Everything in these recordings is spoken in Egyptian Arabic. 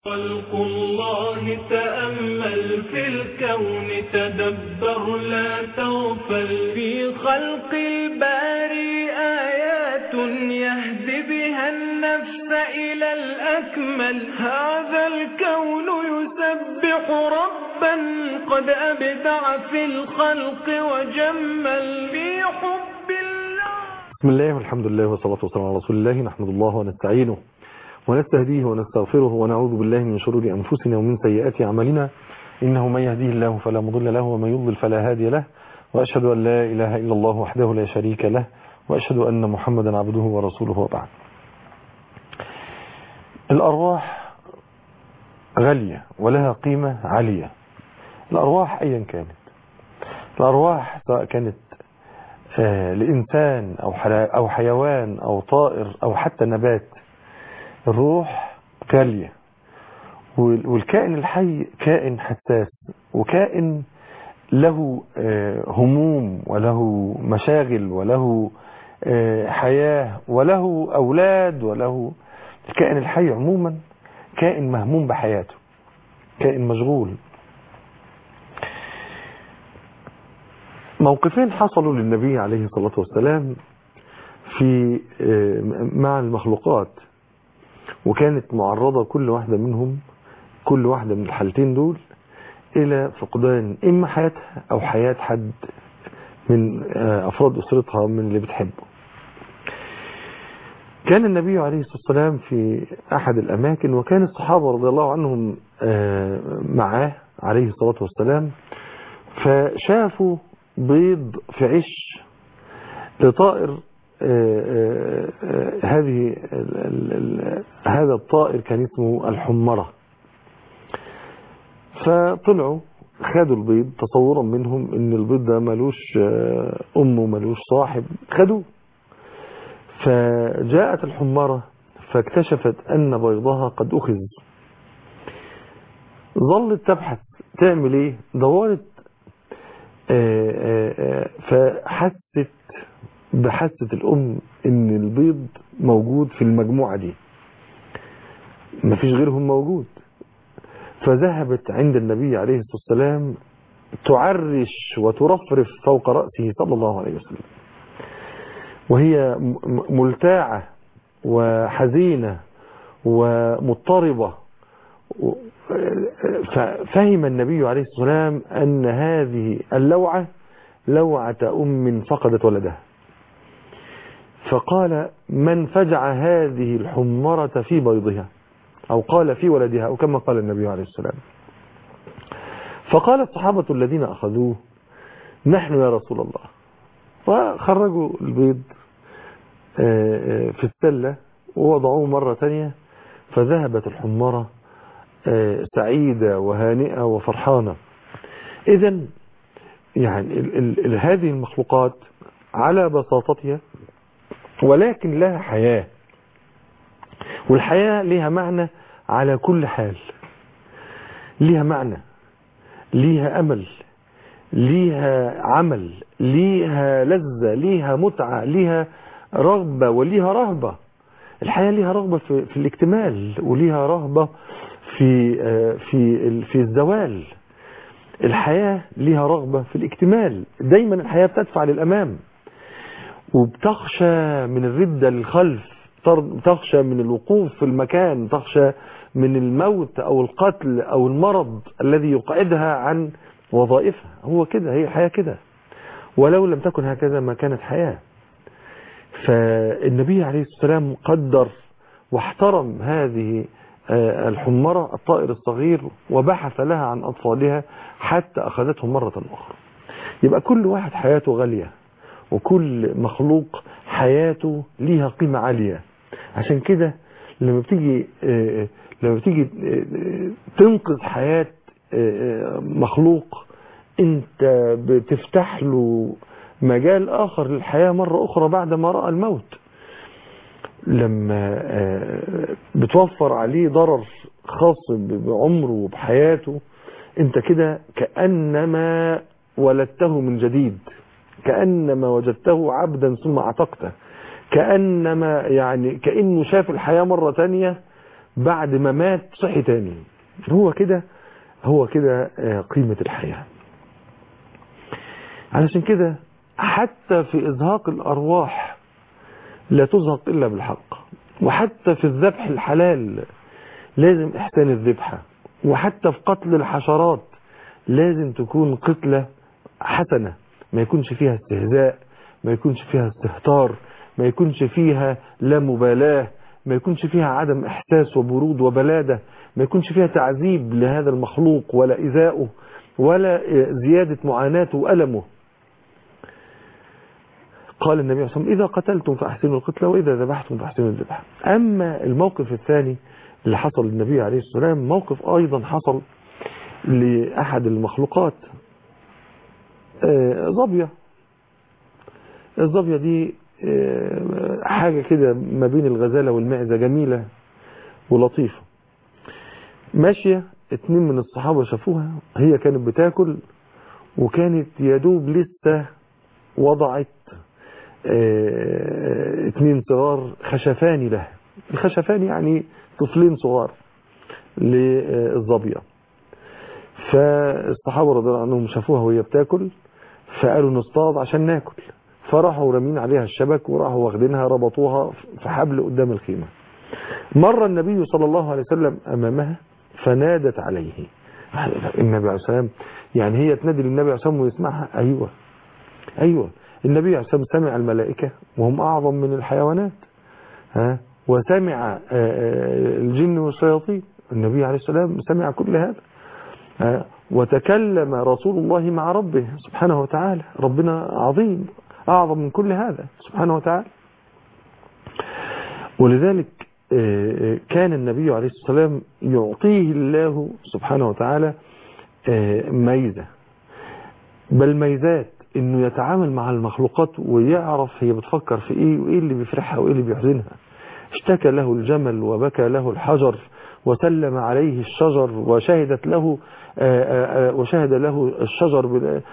خلق الله تأمل في الكون تدبر لا تغفل في خلق الباري آيات يهدي بها النفس إلى الأكمل هذا الكون يسبح ربا قد أبدع في الخلق وجمل في حب الله بسم الله والحمد لله والصلاة والسلام على رسول الله نحمد الله ونستعينه ونستهديه ونستغفره ونعوذ بالله من شرور أنفسنا ومن سيئات أعمالنا إنه من يهديه الله فلا مضل له ومن يضلل فلا هادي له وأشهد أن لا إله إلا الله وحده لا شريك له وأشهد أن محمدا عبده ورسوله وبعد الأرواح غالية ولها قيمة عالية الأرواح أيا كانت الأرواح سواء كانت آه لإنسان أو, أو حيوان أو طائر أو حتى نبات الروح غالية والكائن الحي كائن حساس وكائن له هموم وله مشاغل وله حياة وله أولاد وله الكائن الحي عموما كائن مهموم بحياته كائن مشغول موقفين حصلوا للنبي عليه الصلاة والسلام في مع المخلوقات وكانت معرضة كل واحدة منهم كل واحدة من الحالتين دول إلى فقدان إما حياتها أو حياة حد من أفراد أسرتها من اللي بتحبه كان النبي عليه الصلاة والسلام في أحد الأماكن وكان الصحابة رضي الله عنهم معاه عليه الصلاة والسلام فشافوا بيض في عش لطائر هذه هذا الطائر كان اسمه الحمرة فطلعوا خدوا البيض تصورا منهم ان البيض ده ملوش ام وملوش صاحب خدوه فجاءت الحمرة فاكتشفت ان بيضها قد اخذ ظلت تبحث تعمل ايه دورت فحست بحست الأم إن البيض موجود في المجموعة دي مفيش غيرهم موجود فذهبت عند النبي عليه الصلاة والسلام تعرش وترفرف فوق رأسه صلى الله عليه وسلم وهي ملتاعة وحزينة ومضطربة ففهم النبي عليه الصلاة والسلام أن هذه اللوعة لوعة أم فقدت ولدها فقال من فجع هذه الحمرة في بيضها أو قال في ولدها أو كما قال النبي عليه السلام فقال الصحابة الذين أخذوه نحن يا رسول الله وخرجوا البيض في السلة ووضعوه مرة تانية فذهبت الحمرة سعيدة وهانئة وفرحانة إذا يعني ال ال هذه المخلوقات على بساطتها ولكن لها حياة والحياة لها معنى على كل حال لها معنى ليها أمل ليها عمل ليها لذة ليها متعة ليها رغبة وليها رهبة الحياة ليها رغبة في, في الاكتمال وليها رهبة في في في الزوال الحياة ليها رغبة في الاكتمال دايما الحياة بتدفع للأمام وبتخشى من الردة للخلف تخشى من الوقوف في المكان تخشى من الموت أو القتل أو المرض الذي يقعدها عن وظائفها هو كده هي الحياة كده ولو لم تكن هكذا ما كانت حياة فالنبي عليه الصلاة والسلام قدر واحترم هذه الحمرة الطائر الصغير وبحث لها عن أطفالها حتى أخذتهم مرة أخرى يبقى كل واحد حياته غالية وكل مخلوق حياته ليها قيمة عالية عشان كده لما بتيجي لما بتيجي تنقذ حياة مخلوق انت بتفتح له مجال آخر للحياة مرة أخرى بعد ما رأى الموت لما بتوفر عليه ضرر خاص بعمره وبحياته انت كده كأنما ولدته من جديد كأنما وجدته عبدا ثم اعتقته كأنما يعني كأنه شاف الحياة مرة تانية بعد ما مات صحي تاني هو كده هو كده قيمة الحياة علشان كده حتى في إزهاق الأرواح لا تزهق إلا بالحق وحتى في الذبح الحلال لازم إحسان الذبحة وحتى في قتل الحشرات لازم تكون قتلة حسنة ما يكونش فيها استهزاء ما يكونش فيها استهتار ما يكونش فيها لا مبالاة ما يكونش فيها عدم إحساس وبرود وبلادة ما يكونش فيها تعذيب لهذا المخلوق ولا إذاؤه ولا زيادة معاناته وألمه قال النبي صلى الله عليه وسلم إذا قتلتم فأحسنوا القتلة وإذا ذبحتم فأحسنوا الذبح أما الموقف الثاني اللي حصل للنبي عليه الصلاة والسلام موقف أيضا حصل لأحد المخلوقات ظبية الظبية دي حاجة كده ما بين الغزالة والمعزة جميلة ولطيفة ماشية اتنين من الصحابة شافوها هي كانت بتاكل وكانت يدوب لسه وضعت اه اتنين صغار خشفان له الخشفان يعني طفلين صغار للظبية فالصحابة رضي الله عنهم شافوها وهي بتاكل فقالوا نصطاد عشان ناكل فراحوا رامين عليها الشبك وراحوا واخدينها ربطوها في حبل قدام الخيمة مر النبي صلى الله عليه وسلم أمامها فنادت عليه النبي عليه السلام يعني هي تنادي للنبي عليه السلام ويسمعها أيوة أيوة النبي عليه السلام سمع الملائكة وهم أعظم من الحيوانات ها وسمع الجن والشياطين النبي عليه السلام سمع كل هذا ها وتكلم رسول الله مع ربه سبحانه وتعالى ربنا عظيم أعظم من كل هذا سبحانه وتعالى ولذلك كان النبي عليه الصلاة والسلام يعطيه الله سبحانه وتعالى ميزة بل ميزات انه يتعامل مع المخلوقات ويعرف هي بتفكر في ايه وايه اللي بيفرحها وايه اللي بيحزنها اشتكى له الجمل وبكى له الحجر وسلم عليه الشجر وشهدت له وشهد له الشجر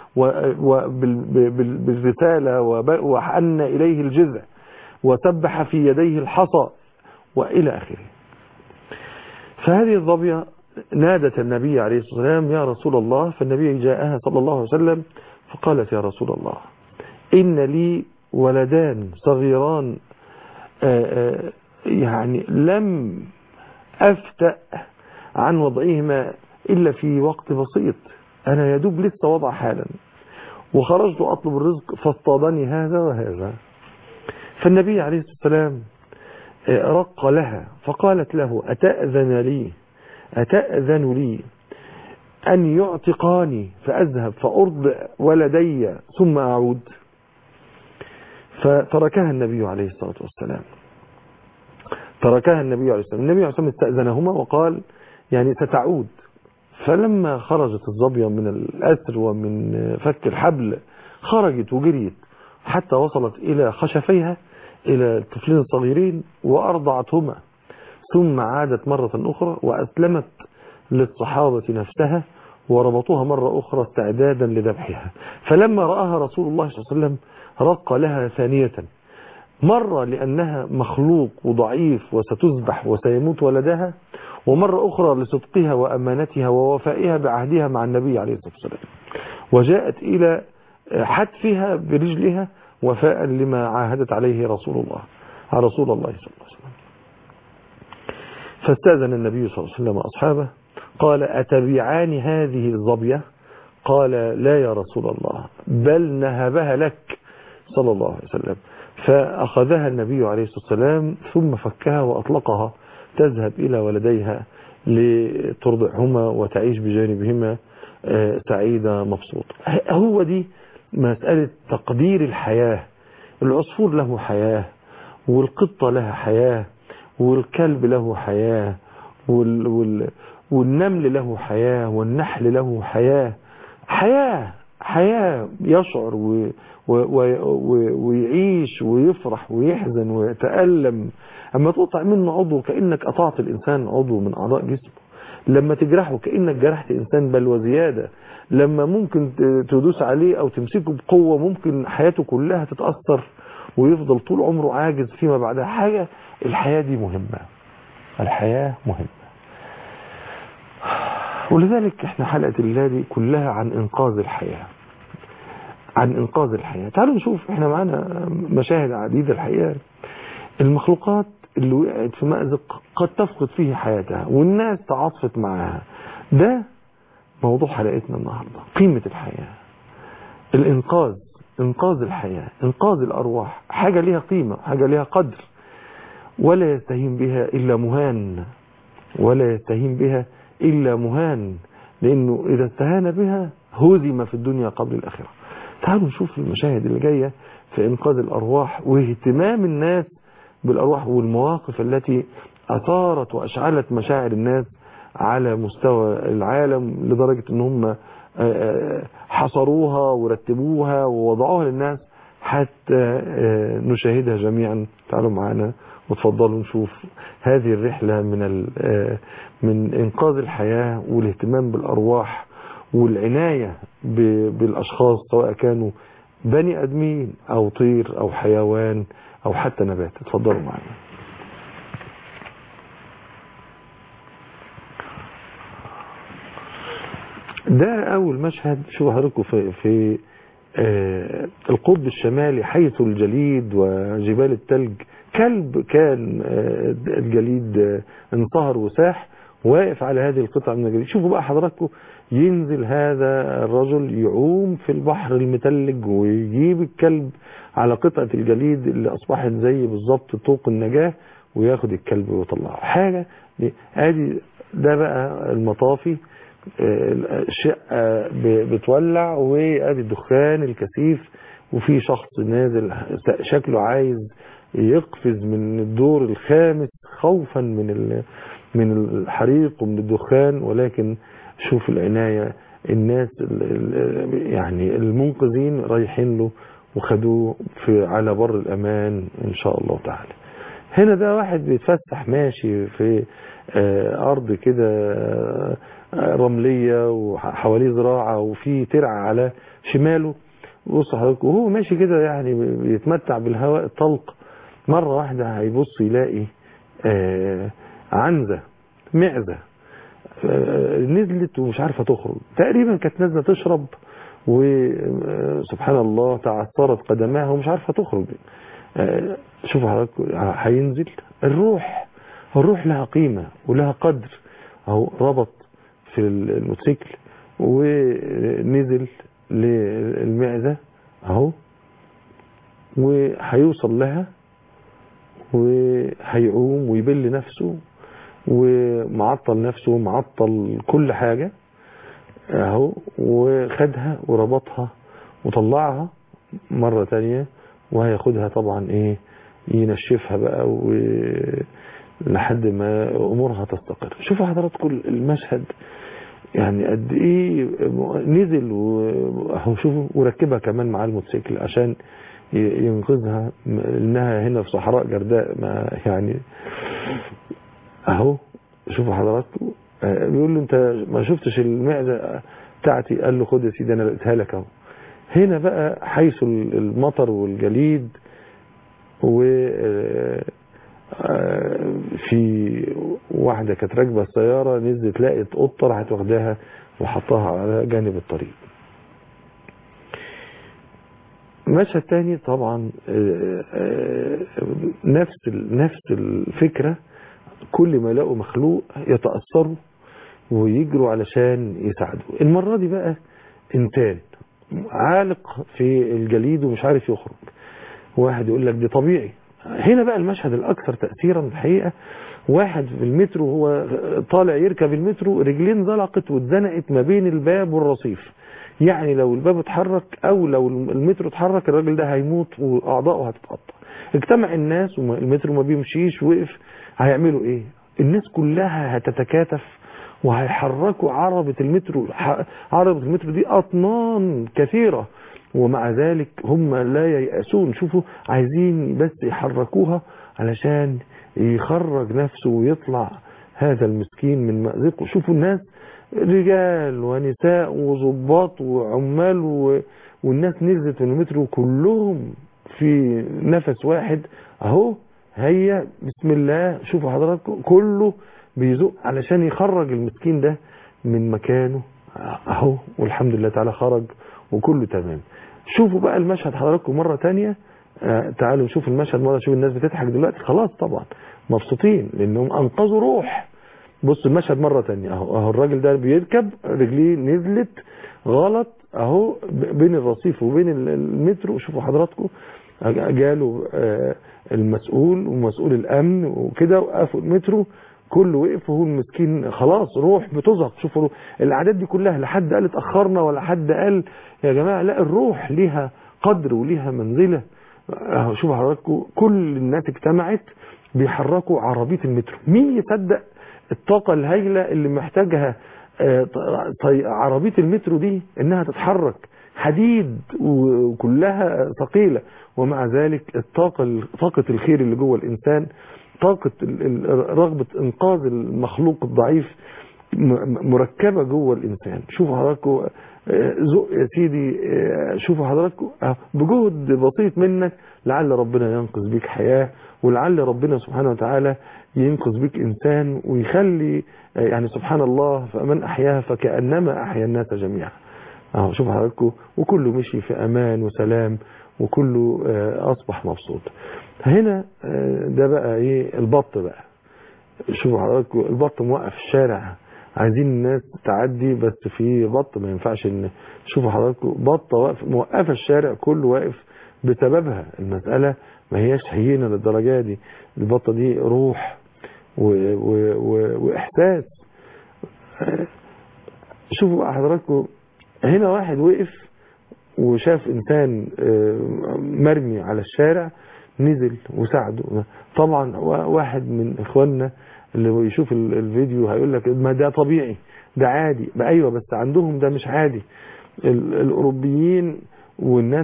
بالرسالة وحن إليه الجذع وسبح في يديه الحصى وإلى آخره فهذه الظبية نادت النبي عليه الصلاة والسلام يا رسول الله فالنبي جاءها صلى الله عليه وسلم فقالت يا رسول الله إن لي ولدان صغيران يعني لم أفتأ عن وضعهما إلا في وقت بسيط أنا يدوب لسه وضع حالا وخرجت أطلب الرزق فاصطادني هذا وهذا فالنبي عليه الصلاة والسلام رق لها فقالت له أتأذن لي أتأذن لي أن يعتقاني فأذهب فأرضع ولدي ثم أعود فتركها النبي عليه الصلاة والسلام تركها النبي عليه الصلاة والسلام النبي عليه الصلاة والسلام استأذنهما وقال يعني ستعود فلما خرجت الظبية من الأسر ومن فك الحبل خرجت وجريت حتى وصلت إلى خشفيها إلى الطفلين الصغيرين وأرضعتهما ثم عادت مرة أخرى وأسلمت للصحابة نفسها وربطوها مرة أخرى استعدادا لذبحها فلما رآها رسول الله صلى الله عليه وسلم رق لها ثانية مرة لأنها مخلوق وضعيف وستذبح وسيموت ولدها ومرة أخرى لصدقها وأمانتها ووفائها بعهدها مع النبي عليه الصلاة والسلام وجاءت إلى حتفها برجلها وفاء لما عاهدت عليه رسول الله على رسول الله صلى الله عليه وسلم فاستأذن النبي صلى الله عليه وسلم أصحابه قال أتبيعان هذه الظبية قال لا يا رسول الله بل نهبها لك صلى الله عليه وسلم فأخذها النبي عليه الصلاة والسلام ثم فكها وأطلقها تذهب إلى ولديها لترضعهما وتعيش بجانبهما سعيدة مبسوطة هو دي مسألة تقدير الحياة العصفور له حياة والقطة لها حياة والكلب له حياة وال وال والنمل له حياة والنحل له حياة حياة حياة يشعر و و و ويعيش ويفرح ويحزن ويتألم أما تقطع منه عضو كأنك قطعت الإنسان عضو من أعضاء جسمه لما تجرحه كأنك جرحت إنسان بل وزيادة لما ممكن تدوس عليه أو تمسكه بقوة ممكن حياته كلها تتأثر ويفضل طول عمره عاجز فيما بعدها حاجة الحياة دي مهمة الحياة مهمة ولذلك احنا حلقة الليلة دي كلها عن انقاذ الحياة عن انقاذ الحياة تعالوا نشوف احنا معانا مشاهد عديدة الحقيقة المخلوقات اللي وقعت في مأزق قد تفقد فيه حياتها والناس تعاطفت معها ده موضوع حلقتنا النهاردة قيمة الحياة الانقاذ انقاذ الحياة انقاذ الارواح حاجة ليها قيمة حاجة ليها قدر ولا يستهين بها الا مهان ولا يستهين بها الا مهان لانه اذا استهان بها هزم في الدنيا قبل الاخرة تعالوا نشوف المشاهد اللي جاية في انقاذ الارواح واهتمام الناس بالارواح والمواقف التي اثارت واشعلت مشاعر الناس على مستوى العالم لدرجة ان هم حصروها ورتبوها ووضعوها للناس حتى نشاهدها جميعا تعالوا معنا وتفضلوا نشوف هذه الرحلة من من انقاذ الحياة والاهتمام بالارواح والعناية بالاشخاص سواء كانوا بني ادمين او طير او حيوان او حتى نبات اتفضلوا معنا ده اول مشهد شوفوا حضراتكم في, في آه القطب الشمالي حيث الجليد وجبال التلج كلب كان آه الجليد آه انصهر وساح واقف على هذه القطعة من الجليد شوفوا بقى حضراتكم ينزل هذا الرجل يعوم في البحر المتلج ويجيب الكلب على قطعة الجليد اللي أصبحت زي بالظبط طوق النجاة وياخد الكلب ويطلعه حاجة ادي ده بقى المطافي الشقة بتولع وادي الدخان الكثيف وفي شخص نازل شكله عايز يقفز من الدور الخامس خوفا من من الحريق ومن الدخان ولكن شوف العناية الناس يعني المنقذين رايحين له وخدوه في على بر الأمان إن شاء الله تعالى هنا ده واحد بيتفسح ماشي في أرض كده رملية وحواليه زراعة وفي ترعة على شماله بص حضرتك وهو ماشي كده يعني بيتمتع بالهواء الطلق مرة واحدة هيبص يلاقي عنزة معزة نزلت ومش عارفة تخرج تقريبا كانت نازلة تشرب وسبحان الله تعثرت قدماها ومش عارفة تخرج شوفوا حضرتك هينزل الروح الروح لها قيمة ولها قدر اهو ربط في الموتوسيكل ونزل للمعدة اهو وهيوصل لها وهيعوم ويبل نفسه ومعطل نفسه ومعطل كل حاجة اهو وخدها وربطها وطلعها مرة تانية وهياخدها طبعا ايه ينشفها بقى و لحد ما امورها تستقر شوفوا حضراتكم المشهد يعني قد ايه نزل اهو شوفوا وركبها كمان مع الموتوسيكل عشان ينقذها انها هنا في صحراء جرداء ما يعني اهو شوفوا حضراتكم بيقول له انت ما شفتش المعزه بتاعتي قال له خد يا سيدي انا لقيتها لك اهو هنا بقى حيث المطر والجليد و في واحدة كانت راكبة السيارة نزلت لقت قطة راحت واخداها وحطها على جانب الطريق مشهد تاني طبعا نفس نفس الفكرة كل ما لقوا مخلوق يتأثروا ويجروا علشان يساعدوا المرة دي بقى انسان عالق في الجليد ومش عارف يخرج واحد يقول لك دي طبيعي هنا بقى المشهد الأكثر تأثيرا الحقيقة واحد في المترو وهو طالع يركب المترو رجلين زلقت واتزنقت ما بين الباب والرصيف يعني لو الباب اتحرك او لو المترو اتحرك الراجل ده هيموت واعضائه هتتقطع اجتمع الناس والمترو ما بيمشيش وقف هيعملوا ايه الناس كلها هتتكاتف وهيحركوا عربة المترو عربة المترو دي اطنان كثيرة ومع ذلك هم لا ييأسون شوفوا عايزين بس يحركوها علشان يخرج نفسه ويطلع هذا المسكين من مأزقه شوفوا الناس رجال ونساء وظباط وعمال و... والناس نزلت من المترو كلهم في نفس واحد اهو هيا بسم الله شوفوا حضراتكم كله بيزق علشان يخرج المسكين ده من مكانه اهو والحمد لله تعالى خرج وكله تمام شوفوا بقى المشهد حضراتكم مرة تانية آه تعالوا نشوف المشهد مرة شوف الناس بتضحك دلوقتي خلاص طبعا مبسوطين لانهم انقذوا روح بص المشهد مرة تانية اهو اهو الراجل ده بيركب رجليه نزلت غلط اهو بين الرصيف وبين المترو شوفوا حضراتكم جاله آه المسؤول ومسؤول الامن وكده وقفوا المترو كله وقف وهو المسكين خلاص روح بتزهق شوفوا الاعداد دي كلها لا حد قال اتاخرنا ولا حد قال يا جماعه لا الروح ليها قدر وليها منزله اهو شوفوا حضراتكم كل الناس اجتمعت بيحركوا عربيه المترو مين يصدق الطاقه الهائله اللي محتاجها عربيه المترو دي انها تتحرك حديد وكلها ثقيله ومع ذلك الطاقه طاقه الخير اللي جوه الانسان طاقة رغبة انقاذ المخلوق الضعيف مركبة جوه الانسان شوفوا حضراتكم زق يا سيدي شوفوا حضراتكم بجهد بسيط منك لعل ربنا ينقذ بيك حياة ولعل ربنا سبحانه وتعالى ينقذ بيك انسان ويخلي يعني سبحان الله فمن احياها فكأنما احيا الناس جميعا اهو شوفوا حضراتكم وكله مشي في امان وسلام وكله اصبح مبسوط هنا ده بقى ايه البط بقى شوفوا حضراتكم البط موقف الشارع عايزين الناس تعدي بس في بط ما ينفعش ان شوفوا حضراتكم بطه واقف موقفه الشارع كله واقف بسببها المساله ما هياش هينه للدرجه دي البطه دي روح و و و واحساس شوفوا بقى حضراتكم هنا واحد وقف وشاف انسان مرمي على الشارع نزل وساعده طبعا واحد من اخواننا اللي يشوف الفيديو هيقول لك ما ده طبيعي ده عادي ما ايوه بس عندهم ده مش عادي الاوروبيين والناس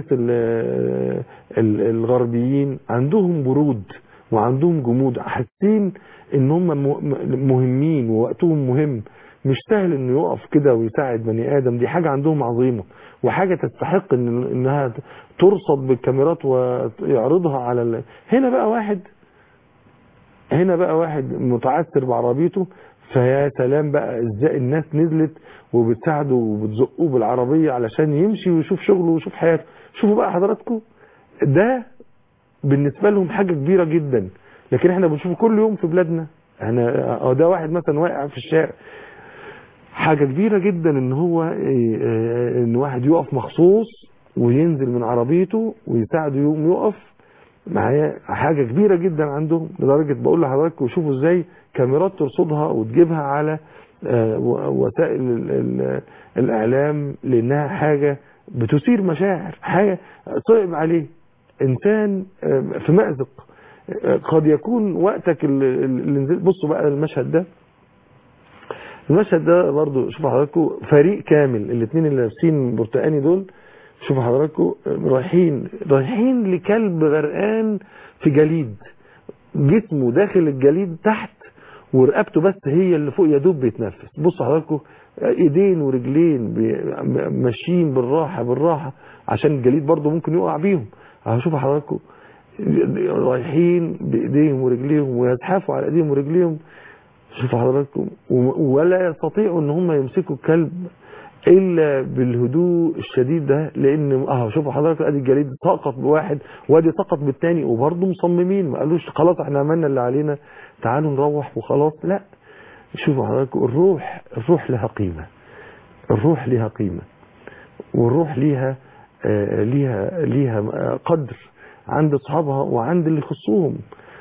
الغربيين عندهم برود وعندهم جمود حاسين ان هم مهمين ووقتهم مهم مش سهل انه يقف كده ويساعد بني ادم دي حاجة عندهم عظيمة وحاجة تستحق إن انها ترصد بالكاميرات ويعرضها على ال... هنا بقى واحد هنا بقى واحد متعثر بعربيته فيا سلام بقى ازاي الناس نزلت وبتساعده وبتزقوه بالعربية علشان يمشي ويشوف شغله ويشوف حياته شوفوا بقى حضراتكم ده بالنسبة لهم حاجة كبيرة جدا لكن احنا بنشوفه كل يوم في بلادنا احنا ده واحد مثلا واقع في الشارع حاجة كبيرة جدا ان هو ان واحد يقف مخصوص وينزل من عربيته ويساعده يقوم يقف معايا حاجة كبيرة جدا عندهم لدرجة بقول لحضراتكم شوفوا ازاي كاميرات ترصدها وتجيبها على وسائل الاعلام لانها حاجة بتثير مشاعر حاجة صعب عليه انسان في مأزق قد يكون وقتك اللي نزلت بصوا بقى المشهد ده المشهد ده برضو شوفوا حضراتكم فريق كامل الاثنين اللي لابسين برتقاني دول شوفوا حضراتكم رايحين رايحين لكلب غرقان في جليد جسمه داخل الجليد تحت ورقبته بس هي اللي فوق يا دوب بيتنفس بصوا حضراتكم ايدين ورجلين ماشيين بالراحه بالراحه عشان الجليد برضو ممكن يقع بيهم اهو شوفوا حضراتكم رايحين بايديهم ورجليهم ويزحفوا على ايديهم ورجليهم شوفوا حضراتكم ولا يستطيعوا ان هم يمسكوا الكلب الا بالهدوء الشديد ده لان اه شوفوا حضراتكم ادي الجليد سقط بواحد وادي سقط بالتاني وبرضه مصممين ما قالوش خلاص احنا عملنا اللي علينا تعالوا نروح وخلاص لا شوفوا حضراتكم الروح الروح لها قيمه الروح لها قيمه والروح ليها آه ليها ليها قدر عند اصحابها وعند اللي يخصوهم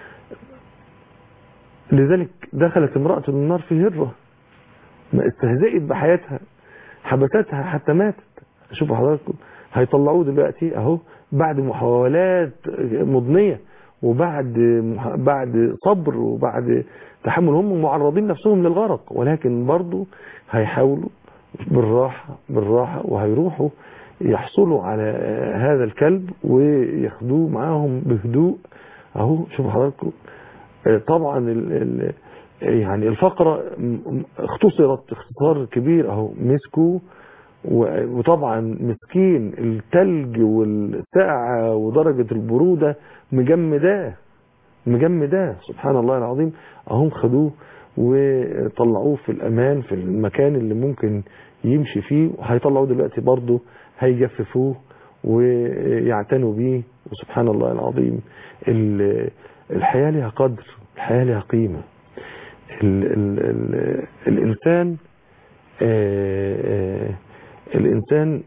لذلك دخلت امرأة النار في هرة ما استهزئت بحياتها حبستها حتى ماتت شوفوا حضراتكم هيطلعوه دلوقتي اهو بعد محاولات مضنية وبعد بعد صبر وبعد تحمل هم معرضين نفسهم للغرق ولكن برضو هيحاولوا بالراحة بالراحة وهيروحوا يحصلوا على هذا الكلب وياخدوه معاهم بهدوء اهو شوفوا حضراتكم طبعا ال ال يعني الفقرة اختصرت اختصار كبير اهو مسكوا وطبعا مسكين التلج والسقعة ودرجة البرودة مجمداه مجمداه سبحان الله العظيم اهم خدوه وطلعوه في الامان في المكان اللي ممكن يمشي فيه وهيطلعوه دلوقتي برضه هيجففوه ويعتنوا بيه وسبحان الله العظيم ال- الحياة لها قدر الحياة لها قيمة ال ال ال الإنسان آه، آه، الإنسان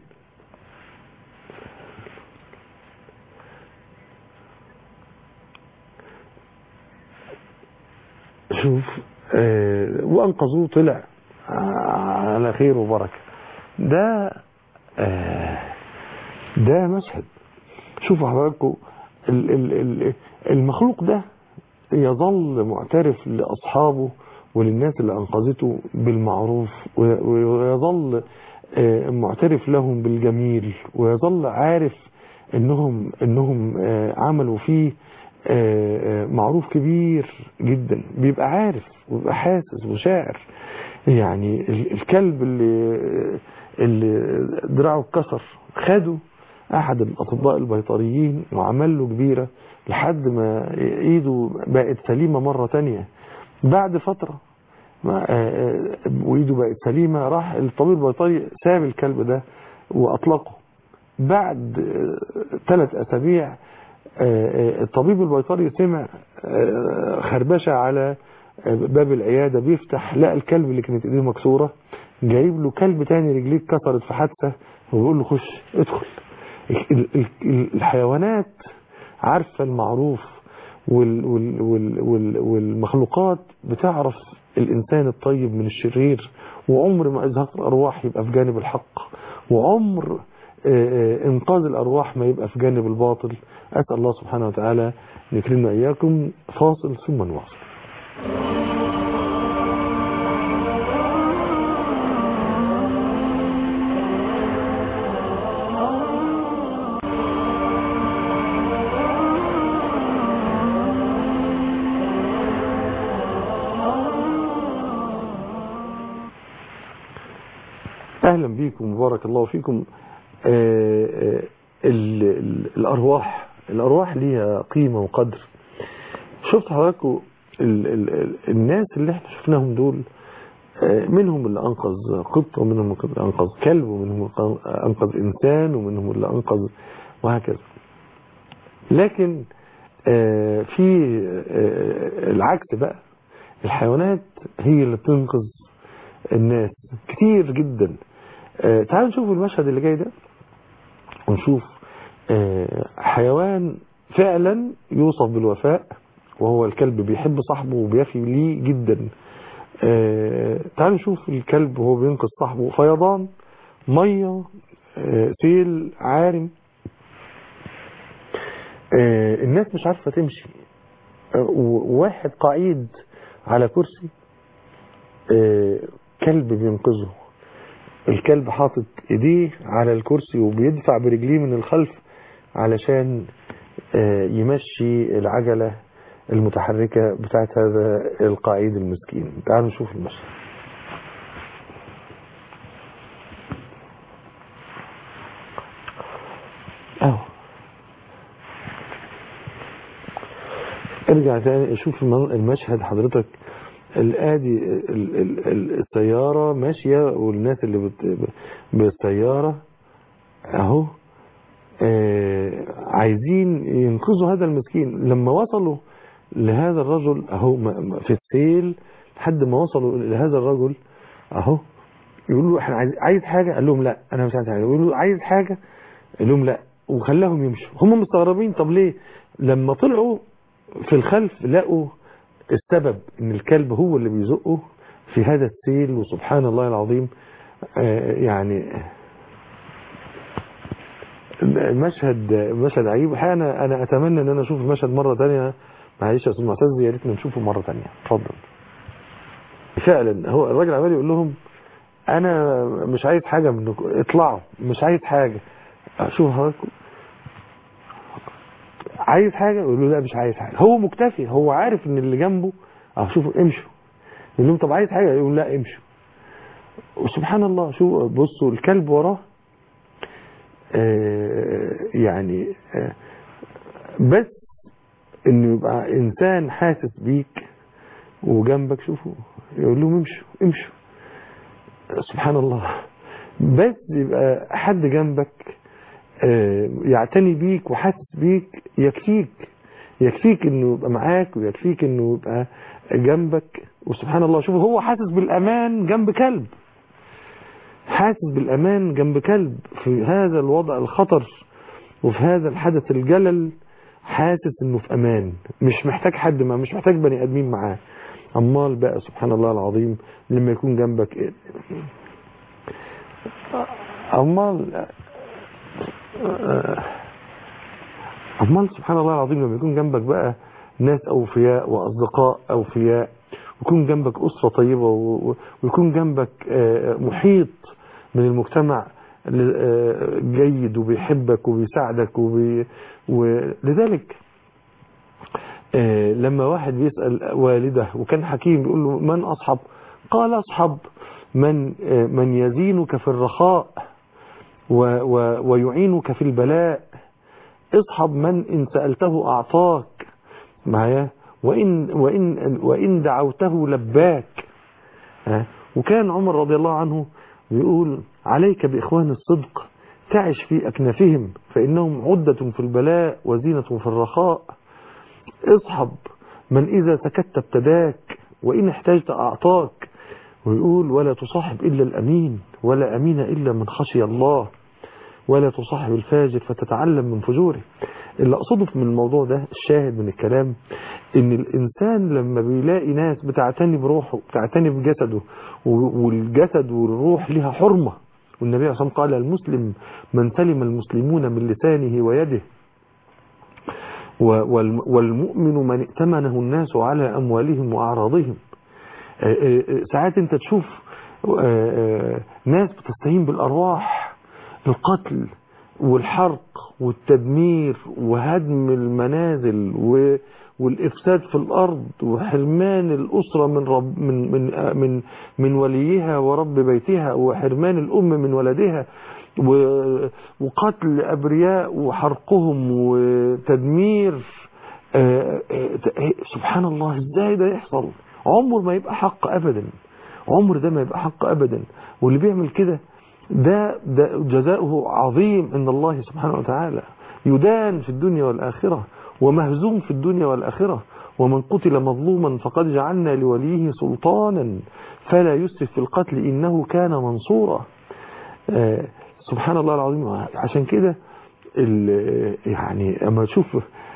شوف آه، وأنقذوه طلع على خير وبركة ده آه، ده مشهد شوفوا حضراتكم ال- ال- ال- المخلوق ده يظل معترف لأصحابه وللناس اللي أنقذته بالمعروف و- ويظل آه، معترف لهم بالجميل ويظل عارف انهم انهم آه، عملوا فيه آه، آه، معروف كبير جدا بيبقى عارف وبيبقى حاسس وشاعر يعني ال- الكلب اللي اللي دراعه اتكسر خده احد الاطباء البيطريين وعمل له كبيره لحد ما ايده بقت سليمه مره تانية بعد فتره ما- آه، آه، وايده بقت سليمه راح الطبيب البيطري ساب الكلب ده واطلقه بعد ثلاث اسابيع آه، آه، الطبيب البيطري سمع آه، خربشه على آه، باب العياده بيفتح لقى الكلب اللي كانت ايديه مكسوره جايب له كلب تاني رجليه اتكسرت في حادثه وبيقول له خش ادخل ال- ال- ال- الحيوانات عارفه المعروف وال وال وال وال والمخلوقات بتعرف الإنسان الطيب من الشرير وعمر ما إزهاق الأرواح يبقى في جانب الحق وعمر آه، آه، إنقاذ الأرواح ما يبقى في جانب الباطل أسأل الله سبحانه وتعالى أن يكرمنا إياكم فاصل ثم نواصل أهلا بكم وبارك الله فيكم آه، آه، ال- ال- الأرواح الأرواح ليها قيمة وقدر شفت حضراتكم ال- ال- ال- الناس اللي احنا شفناهم دول آه، منهم اللي أنقذ قطة ومنهم اللي أنقذ كلب ومنهم اللي أنقذ إنسان ومنهم اللي أنقذ وهكذا لكن آه، في آه، العكس بقى الحيوانات هي اللي بتنقذ الناس كتير جدا آه، تعالوا نشوف المشهد اللي جاي ده ونشوف آه، حيوان فعلا يوصف بالوفاء وهو الكلب بيحب صاحبه وبيفي ليه جدا آه، تعالوا نشوف الكلب وهو بينقذ صاحبه فيضان ميه آه، سيل عارم آه، الناس مش عارفة تمشي آه، وواحد قعيد على كرسي آه، كلب بينقذه الكلب حاطط ايديه على الكرسي وبيدفع برجليه من الخلف علشان آه، يمشي العجلة المتحركة بتاعت هذا القعيد المسكين تعالوا نشوف المشهد اهو ارجع تاني شوف المن- المشهد حضرتك الادي ال- ال- ال- السيارة ماشية والناس اللي بت- بالسيارة اهو آه، عايزين ينقذوا هذا المسكين لما وصلوا لهذا الرجل اهو م- م- في السيل لحد ما وصلوا لهذا الرجل اهو يقول له احنا عايز عايز حاجه قال لهم لا انا مش عايز حاجه يقول له عايز حاجه قال لهم لا وخلاهم يمشوا هم مستغربين طب ليه لما طلعوا في الخلف لقوا السبب ان الكلب هو اللي بيزقه في هذا السيل وسبحان الله العظيم آه، يعني مشهد مشهد عجيب الحقيقه انا انا اتمنى ان انا اشوف المشهد مره ثانيه معلش يا استاذ معتز يا ريتنا نشوفه مره ثانيه اتفضل فعلا هو الراجل عمال يقول لهم انا مش عايز حاجه منكم اطلعوا مش عايز حاجه شوف حضراتكم عايز حاجه يقول له لا مش عايز حاجه هو مكتفي هو عارف ان اللي جنبه اه شوفوا امشوا يقول لهم طب عايز حاجه يقول لا امشوا وسبحان الله شو بصوا الكلب وراه آه، يعني آه، بس انه يبقى انسان حاسس بيك وجنبك شوفوا يقول لهم امشوا امشوا سبحان الله بس يبقى حد جنبك آه، يعتني بيك وحاسس بيك يكفيك يكفيك انه يبقى معاك ويكفيك انه يبقى جنبك وسبحان الله شوفوا هو حاسس بالامان جنب كلب حاسس بالامان جنب كلب في هذا الوضع الخطر وفي هذا الحدث الجلل حاسس انه في امان مش محتاج حد ما مش محتاج بني ادمين معاه امال بقى سبحان الله العظيم لما يكون جنبك إيه؟ امال امال سبحان الله العظيم لما يكون جنبك بقى ناس اوفياء واصدقاء اوفياء ويكون جنبك اسره طيبه و- و- ويكون جنبك آه، محيط من المجتمع ل- آه، جيد وبيحبك وبيساعدك وبي ولذلك آه، لما واحد بيسأل والده وكان حكيم بيقول له من أصحب قال أصحب من آه، من يزينك في الرخاء و- و- ويعينك في البلاء اصحب من إن سألته أعطاك معايا وإن, وإن, وإن دعوته لباك ها؟ وكان عمر رضي الله عنه يقول عليك بإخوان الصدق تعش في أكنافهم فإنهم عدة في البلاء وزينة في الرخاء اصحب من إذا سكت ابتداك وإن احتاجت أعطاك ويقول ولا تصاحب إلا الأمين ولا أمين إلا من خشي الله ولا تصاحب الفاجر فتتعلم من فجوره اللي أقصده من الموضوع ده الشاهد من الكلام إن الإنسان لما بيلاقي ناس بتعتني بروحه بتعتني بجسده و- والجسد والروح لها حرمة والنبي عليه الصلاة والسلام قال المسلم من سلم المسلمون من لسانه ويده و- والم- والمؤمن من ائتمنه الناس على أموالهم وأعراضهم آه، آه، آه، ساعات انت تشوف آه، آه، ناس بتستهين بالأرواح القتل والحرق والتدمير وهدم المنازل و- والإفساد في الأرض وحرمان الأسرة من رب من من آه، من من وليها ورب بيتها وحرمان الأم من ولدها و- وقتل أبرياء وحرقهم وتدمير آه، آه، آه، سبحان الله ازاي ده يحصل عمر ما يبقى حق ابدا عمر ده ما يبقى حق ابدا واللي بيعمل كده ده, ده جزاؤه عظيم عند الله سبحانه وتعالى يدان في الدنيا والآخرة ومهزوم في الدنيا والآخرة ومن قتل مظلوما فقد جعلنا لوليه سلطانا فلا يسرف في القتل إنه كان منصورا آه، سبحان الله العظيم عشان كده ال- يعني اما تشوف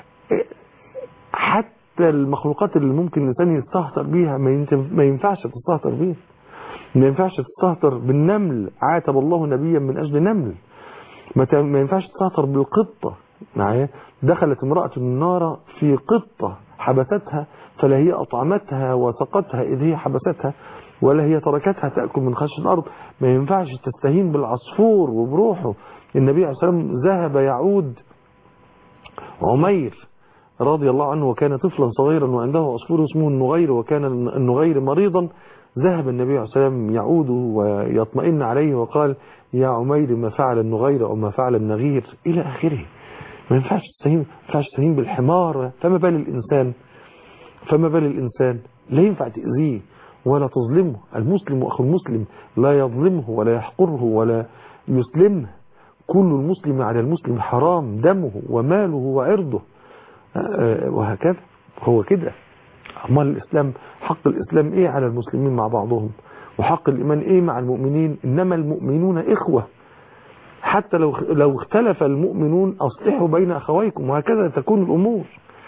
حتى المخلوقات اللي ممكن الانسان يستهتر بيها ما ينت- ما ينفعش تستهتر بيها ما ينفعش تستهتر بالنمل عاتب الله نبيا من اجل نمل ما ت- ما ينفعش تستهتر بالقطه معايا دخلت امراه النار في قطه حبستها فلا هي اطعمتها وسقتها اذ هي حبستها ولا هي تركتها تاكل من خشب الارض ما ينفعش تستهين بالعصفور وبروحه النبي عليه الصلاه والسلام ذهب يعود عمير رضي الله عنه وكان طفلا صغيرا وعنده عصفور اسمه النغير وكان النغير مريضا ذهب النبي عليه الصلاة والسلام يعود ويطمئن عليه وقال يا عمير ما فعل النغير أو ما فعل النغير إلى آخره ما ينفعش تستهين ما ينفعش تستهين بالحمار فما بال الإنسان فما بال الإنسان لا ينفع تأذيه ولا تظلمه المسلم أخو المسلم لا يظلمه ولا يحقره ولا يسلمه كل المسلم على المسلم حرام دمه وماله وعرضه آه، وهكذا هو كده امال الاسلام حق الاسلام ايه على المسلمين مع بعضهم وحق الايمان ايه مع المؤمنين انما المؤمنون اخوه حتى لو لو اختلف المؤمنون اصلحوا بين اخويكم وهكذا تكون الامور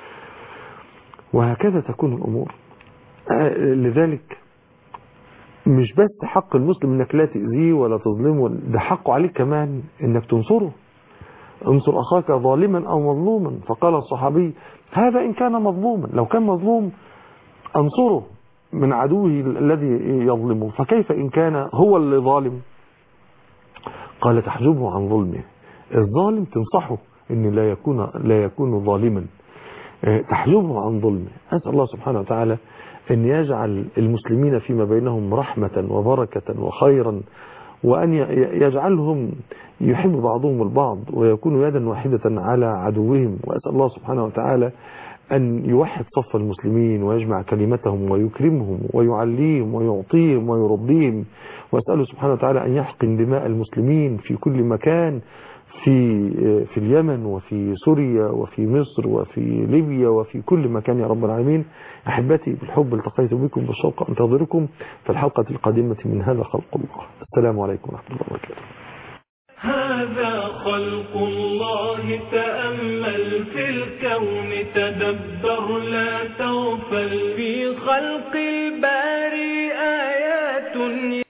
وهكذا تكون الامور آه، لذلك مش بس حق المسلم انك لا تأذيه ولا تظلمه ده حقه عليك كمان انك تنصره انصر اخاك ظالما او مظلوما فقال الصحابي هذا ان كان مظلوما لو كان مظلوم انصره من عدوه الذي يظلمه فكيف ان كان هو اللي ظالم قال تحجبه عن ظلمه الظالم تنصحه ان لا يكون لا يكون ظالما آه، تحجبه عن ظلمه اسال الله سبحانه وتعالى ان يجعل المسلمين فيما بينهم رحمه وبركه وخيرا وأن ي- يجعلهم يحب بعضهم البعض ويكونوا يدا واحدة على عدوهم وأسأل الله سبحانه وتعالى أن يوحد صف المسلمين ويجمع كلمتهم ويكرمهم ويعليهم ويعطيهم ويرضيهم وأسأله سبحانه وتعالى أن يحقن دماء المسلمين في كل مكان في في اليمن وفي سوريا وفي مصر وفي ليبيا وفي كل مكان يا رب العالمين أحبتي بالحب التقيت بكم بالشوق أنتظركم في الحلقة القادمة من هذا خلق الله السلام عليكم ورحمة الله وبركاته هذا خلق الله تأمل في الكون تدبر لا تغفل في خلق الباري